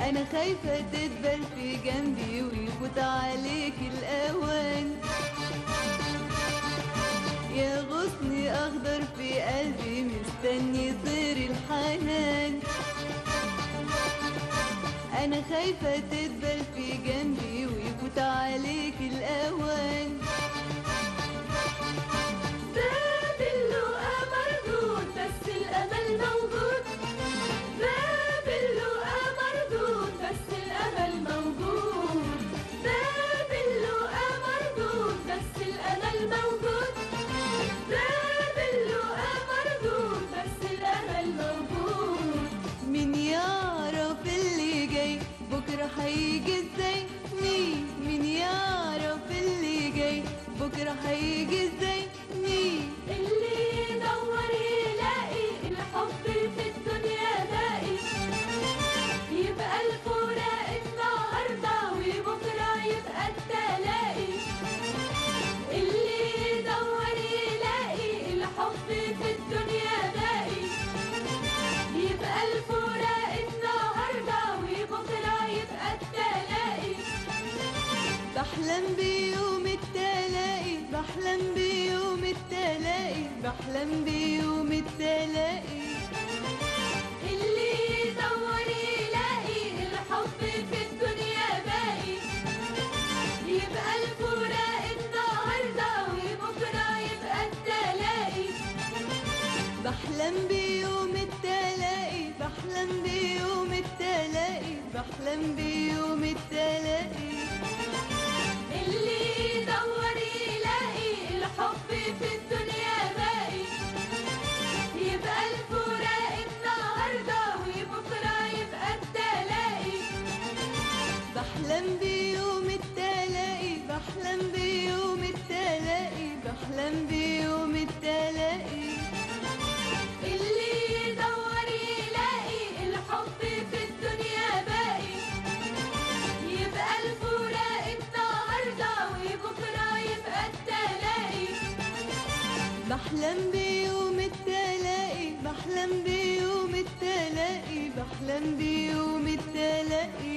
انا خايفة تدبل في جنبي ويفوت عليك الاوان يا غصن اخضر في قلبي مستني طير الحنان انا خايفة تدبل في جنبي ويفوت عليك الاوان باب اللقا مردود بس الأمل موجود باب اللقا مردود بس الأمل موجود باب اللقا مردود بس الأمل موجود باب اللقا مردود بس الأمل موجود مين يعرف اللي جاي بكرة هيجي ازاي مين مين يعرف اللي جاي بكرة هيجي ازاي مين اللي يدور يلاقي الحب في الدنيا باقي يبقى الفراق النهارده وبكره يبقى التلاقي اللي يدور يلاقي الحب في الدنيا باقي يبقى الفراق النهارده وبكره يبقى التلاقي بحلم بيوم التلاقي بحلم بيوم التلاقي بحلم بيوم التلاقي اللي يدور يلاقي الحب في الدنيا باقي يبقى الفراق النهارده وبكره يبقى التلاقي بحلم بيوم التلاقي بحلم بيوم التلاقي بحلم بيوم التلاقي اللي يدور يلاقي الحب في الدنيا باقي يبقى الفراق النهارده وبكره يبقى التلاقي بحلم بيوم التلاقي بحلم بيوم التلاقي بحلم بيوم التلاقي اللي يدور يلاقي الحب في الدنيا باقي يبقى الفراق النهارده وبكره يبقى التلاقي بحلم بيوم التلاقي بحلم بيوم التلاقي بحلم بيوم التلاقي